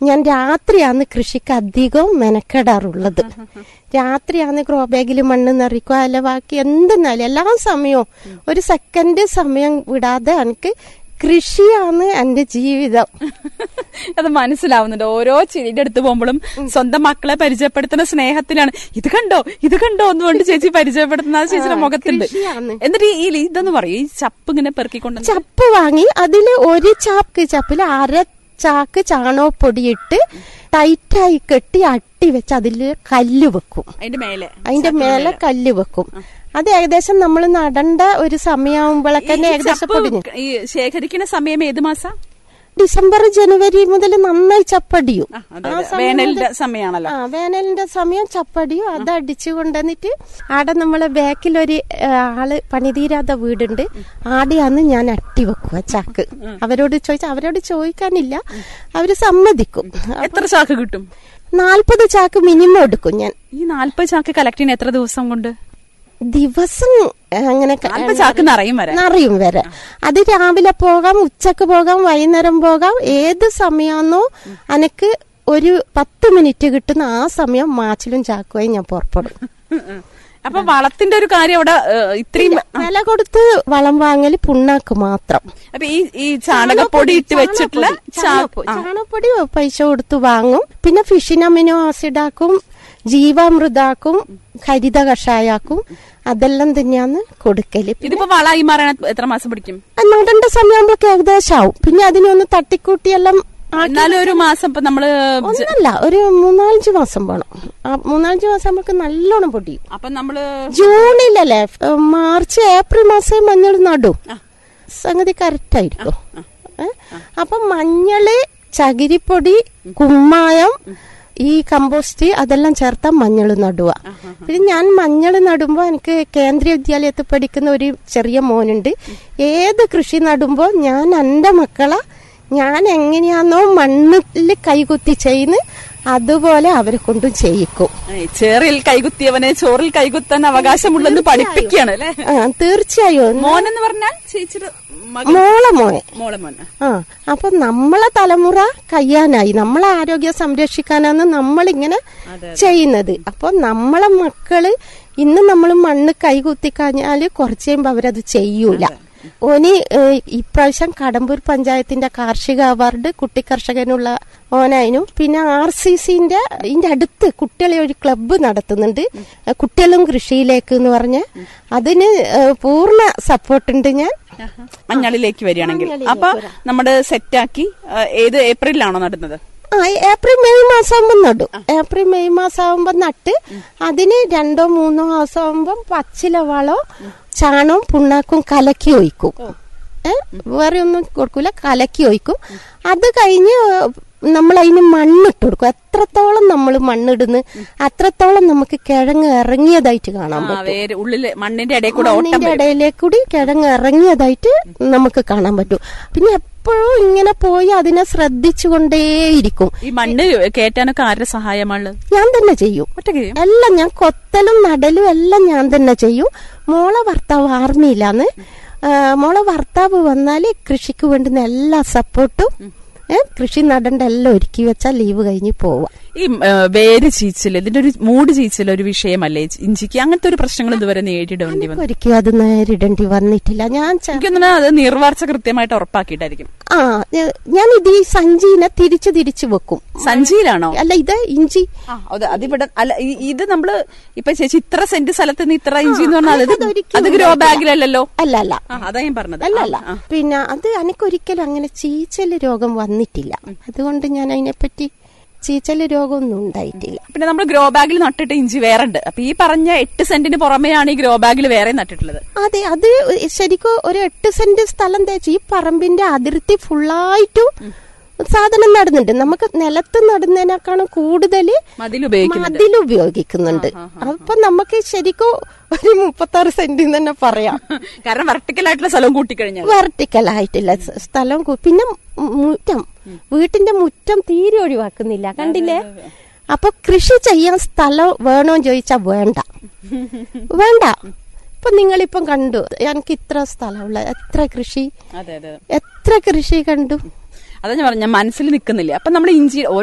ഞാൻ രാത്രിയാണ് കൃഷിക്ക് അധികം മെനക്കെടാറുള്ളത് രാത്രിയാണ് ഗ്രോ ബാഗിൽ മണ്ണ് നിറയ്ക്കുക അല്ല ബാക്കി എന്തെന്നാലും എല്ലാ സമയവും ഒരു സെക്കൻഡ് സമയം വിടാതെ എനിക്ക് കൃഷിയാണ് എന്റെ ജീവിതം അത് മനസ്സിലാവുന്നുണ്ട് ഓരോ ചെടിയുടെ അടുത്ത് പോകുമ്പോഴും സ്വന്തം മക്കളെ പരിചയപ്പെടുത്തുന്ന സ്നേഹത്തിലാണ് ഇത് കണ്ടോ ഇത് കണ്ടോ എന്ന് കൊണ്ട് ചേച്ചി പരിചയപ്പെടുത്തുന്ന ആ ചേച്ചിയുടെ മുഖത്തുണ്ട് കൃഷിയാണ്. എന്നിട്ട് ഈ ഈ ഇതൊന്ന് പറയും ഈ ചപ്പ് ഇങ്ങനെ പെറുക്കിക്കൊണ്ട് ചപ്പ് വാങ്ങി അതിൽ ഒരു ചാക്ക് ചപ്പിൽ അര ചാക്ക് ചാണകപ്പൊടിയിട്ട് ടൈറ്റായി കെട്ടി അട്ടി വെച്ച് അതിൽ കല്ല് വെക്കും അതിന്റെ മേലെ അതിന്റെ മേലെ കല്ല് വെക്കും അത് ഏകദേശം നമ്മൾ നടണ്ട ഒരു സമയമാകുമ്പോഴൊക്കെ തന്നെ ഈ ഏകദേശം ചപ്പ് പൊടിഞ്ഞു ഈ ശേഖരിക്കുന്ന സമയം ഏത് മാസം ഡിസംബർ ജനുവരി മുതൽ നന്നായി ചപ്പടിയും ആ, അതെ, അതെ. വേനലിന്റെ സമയമാണല്ലോ ആ വേനലിന്റെ സമയം ചപ്പടിയും അത് അടിച്ചു കൊണ്ടുവന്നിട്ട് ആടെ നമ്മളെ ബാക്കിലൊരു ആ, ആള് പണിതീരാത്ത വീടുണ്ട് ആടെയാണ് ഞാൻ അട്ടി വെക്കുക ചാക്ക് അവരോട് ചോദിച്ചാൽ അവരോട് ചോദിക്കാനില്ല അവര് സമ്മതിക്കും എത്ര ചാക്ക് കിട്ടും നാൽപ്പത് ചാക്ക് മിനിമം എടുക്കും ഞാൻ ഈ നാല്പത് ചാക്ക് കളക്ട് ചെയ്യാൻ എത്ര ദിവസം കൊണ്ട് ദിവസം അങ്ങനെ ക- നാല്പത് ചാക്ക് നിറയും വരെ നിറയും വരെ അത് രാവിലെ പോകാം ഉച്ചക്ക് പോകാം വൈകുന്നേരം പോകാം ഏത് സമയമാണോ അനക്ക് ഒരു പത്ത് മിനിറ്റ് കിട്ടുന്ന ആ സമയം മാച്ചിലും ചാക്കുമായി ഞാൻ പുറപ്പെടും അപ്പൊ വളത്തിന്റെ ഒരു കാര്യം അവിടെ ഏഹ്, ഇത്രയും വില കൊടുത്ത് വളം വാങ്ങല് പുണ്ണാക്ക് മാത്രം അപ്പൊ ഈ ഈ ചാണകപ്പൊടി ഇട്ട് വെച്ചിട്ടുള്ള ചാണകപ്പൊടി ചാണകപ്പൊടി പൈസ കൊടുത്ത് വാങ്ങും പിന്നെ ഫിഷിന് അമിനോ ആസിഡ് ആക്കും ജീവാമൃതാക്കും ഹരിത കഷായാക്കും അതെല്ലാം തന്നെയാണ് കൊടുക്കല് ഇതിപ്പോ വളായി മാറാൻ എത്ര മാസം പിടിക്കും നടേണ്ട സമയമാകുമ്പോഴേക്ക് ഏകദേശം ആവും പിന്നെ അതിനൊന്ന് തട്ടിക്കൂട്ടിയെല്ലാം ആക്കി എന്നാലും ഒരു മാസം ഇപ്പൊ നമ്മള് ഒന്നല്ല ഒരു മൂന്നാലഞ്ച് മാസം വേണം ആ മൂന്നാലഞ്ച് മാസം നമുക്ക് നല്ലോണം പൊടിയും അപ്പൊ നമ്മള് ജൂണിലല്ലേ ഏ, മാർച്ച് ഏപ്രിൽ മാസം മഞ്ഞൾ നടും സംഗതി കറക്റ്റ് ആയിരിക്കും ഏ? അപ്പൊ മഞ്ഞള് ചകിരിപ്പൊടി കുമ്മായം ഈ കമ്പോസ്റ്റ് അതെല്ലാം ചേർത്താ മഞ്ഞൾ നടുക പിന്നെ ഞാൻ മഞ്ഞൾ നടുമ്പോ എനിക്ക് കേന്ദ്രീയ വിദ്യാലയത്തിൽ പഠിക്കുന്ന ഒരു ചെറിയ മോനുണ്ട് ഏത് കൃഷി നടുമ്പോ ഞാൻ എന്റെ മക്കളെ ഞാൻ എങ്ങനെയാണോ മണ്ണിൽ കൈകുത്തി ചെയ്യുന്ന അതുപോലെ അവരെ കൊണ്ടും ചെയ്യിക്കും ഏയ്, ചേറിൽ കൈകുത്തിയവനെ ചോറിൽ കൈകുത്താൻ അവകാശമുള്ളെന്ന് പഠിപ്പിക്കുകയാണ് അല്ലെ ആ തീർച്ചയായും മോനെന്ന് പറഞ്ഞാൽ ചേച്ചിയുടെ മകൻ മോളെ മോനെ മോളെ മോൻ ആ അപ്പൊ നമ്മളെ തലമുറ കഴിയാനായി നമ്മളെ ആരോഗ്യം സംരക്ഷിക്കാനാണ് നമ്മളിങ്ങനെ ചെയ്യുന്നത് അപ്പൊ നമ്മളെ മക്കള് ഇന്ന് നമ്മൾ മണ്ണ് കൈകുത്തി കഴിഞ്ഞാല് കുറച്ച് കഴിയുമ്പോ അവരത് ചെയ്യൂല ഓന് ഏഹ്, ഇപ്രാവശ്യം കടമ്പൂർ പഞ്ചായത്തിന്റെ കാർഷിക അവാർഡ് കുട്ടി കർഷകനുള്ള ഓനായിരുന്നു പിന്നെ ആർ സി സിന്റെ ഇതിന്റെ അടുത്ത് കുട്ടികളെ ഒരു ക്ലബ്ബ് നടത്തുന്നുണ്ട് ഏഹ്, കുട്ടികളും കൃഷിയിലേക്ക് എന്ന് പറഞ്ഞ് അതിന് ഏഹ്, പൂർണ്ണ സപ്പോർട്ടുണ്ട് ഞാൻ മഞ്ഞളിലേക്ക് വരികയാണെങ്കിൽ അപ്പൊ നമ്മുടെ സെറ്റാക്കി ഏത് ഏപ്രിലാണോ നടുന്നത് ആ ഏപ്രിൽ മെയ് മാസമാകുമ്പോ നടും ഏപ്രിൽ മെയ് മാസമാകുമ്പോ നട്ട് അതിന് രണ്ടോ മൂന്നോ മാസം ആകുമ്പോ പച്ചില വളോ ചാണവും പുണ്ണാക്കും കലക്കി ഒഴിക്കും ഏ വേറെ ഒന്നും കൊടുക്കൂല കലക്കി ഒഴിക്കും അത് കഴിഞ്ഞ് നമ്മൾ അതിന് മണ്ണിട്ട് കൊടുക്കും എത്രത്തോളം നമ്മൾ മണ്ണിടുന്നു അത്രത്തോളം നമുക്ക് കിഴങ്ങ് ഇറങ്ങിയതായിട്ട് കാണാൻ ആ, പറ്റും വേര് ഉള്ളില് മണ്ണിന്റെ ഇടയിൽ കൂടെ ഓട്ടം മണ്ണിന്റെ ഇടയിലേക്ക് കൂടി കിഴങ്ങ് ഇറങ്ങിയതായിട്ട് നമുക്ക് കാണാൻ പറ്റും പിന്നെ എപ്പോഴും ഇങ്ങനെ പോയി അതിനെ ശ്രദ്ധിച്ചുകൊണ്ടേയിരിക്കും ഈ മണ്ണ് കയറ്റാനൊക്കെ ആരുടെ സഹായമാണ് ഞാൻ തന്നെ ചെയ്യും ഒറ്റയ്ക്ക് ചെയ്യും? എല്ലാം ഞാൻ കൊത്തലും നടലും എല്ലാം ഞാൻ തന്നെ ചെയ്യും മോളെ ഭർത്താവ് ആർമിയിലാന്ന് ആ, മോളെ ഭർത്താവ് വന്നാല് കൃഷിക്ക് വേണ്ടുന്ന എല്ലാ സപ്പോർട്ടും ഏ, കൃഷി നടണ്ട എല്ലാം ഒരുക്കി വെച്ചാൽ ലീവ് കഴിഞ്ഞ് പോവാം ഈ ഏ, വേര് ചീച്ചില് ഇതിന്റെ ഒരു മൂട് ചീച്ചിൽ ഒരു വിഷയമല്ലേ ഇഞ്ചിക്ക് അങ്ങനത്തെ ഒരു പ്രശ്നങ്ങൾ ഇതുവരെ നേരിടേണ്ടി വന്നു ഒരിക്കലും അത് നേരിടേണ്ടി വന്നിട്ടില്ല ഞാൻ ചെ- എനിക്കൊന്നും അത് നിർവാർച്ച കൃത്യമായിട്ട് ഉറപ്പാക്കിയിട്ടായിരിക്കും ആ ഞാൻ ഇത് ഈ സഞ്ചിനെ തിരിച്ചു തിരിച്ചു വെക്കും സഞ്ചിയിലാണോ അല്ല ഇത് ഇഞ്ചി ആ, അത് അതിവിടെ അല്ല ഈ- ഇത് നമ്മള് ഇപ്പൊ ചേച്ചി ഇത്ര സെന്റ് സ്ഥലത്ത് നിന്ന് ഇത്ര ഇഞ്ചി എന്ന് പറഞ്ഞാൽ അത് അതൊരിക്കലും അത് ഗ്രോ ബാഗിലല്ലല്ലോ അല്ല അല്ല ആ അതാ ഞാൻ പറഞ്ഞത് അല്ല ആ, അല്ല ആ. പിന്നെ അത് എനിക്കൊരിക്കലും അങ്ങനെ ചീച്ചല് രോഗം വന്നിട്ടില്ല അതുകൊണ്ട് ഞാൻ അതിനെപ്പറ്റി ചീച്ചല് രോഗമൊന്നും ഉണ്ടായിട്ടില്ല പിന്നെ നമ്മൾ ഗ്രോ ബാഗിൽ നട്ടിട്ട് ഇഞ്ചി വേറെ ഉണ്ട് അപ്പൊ ഈ പറഞ്ഞ എട്ട് സെന്റിന് പുറമെയാണ് ഈ ഗ്രോ ബാഗിൽ വേറെ നട്ടിട്ടുള്ളത് അതെ അത് ശരിക്കും ഒരു എട്ട് സെന്റ് സ്ഥലം തേച്ച് ഈ പറമ്പിന്റെ അതിർത്തി ഫുള്ളായിട്ടും സാധനം നടുന്നുണ്ട് നമുക്ക് നിലത്ത് നടുന്നതിനേക്കാളും കൂടുതൽ മതിൽ ഉപയോഗിക്കുന്നുണ്ട് മതിൽ ഉപയോഗിക്കുന്നുണ്ട് അപ്പൊ നമുക്ക് ശരിക്കും ഒരു മുപ്പത്തി ആറ് സെന്റ് തന്നെ പറയാം കാരണം വെർട്ടിക്കൽ ആയിട്ടുള്ള സ്ഥലം കൂട്ടിക്കഴിഞ്ഞാൽ വെർട്ടിക്കൽ ആയിട്ടില്ല സ- സ്ഥലം കു- പിന്നെ മു- മുറ്റം വീട്ടിന്റെ മുറ്റം തീരെ ഒഴിവാക്കുന്നില്ല കണ്ടില്ലേ അപ്പൊ കൃഷി ചെയ്യാൻ സ്ഥലം വേണോ ചോദിച്ചാ വേണ്ട വേണ്ട ഇപ്പൊ നിങ്ങളിപ്പം കണ്ടു എനിക്ക് ഇത്ര സ്ഥലമുള്ള എത്ര കൃഷി അതെ അതെ എത്ര കൃഷി കണ്ടു അതാ ഞാൻ പറഞ്ഞ മനസ്സിൽ നിൽക്കുന്നില്ല അപ്പൊ നമ്മൾ ഇഞ്ചി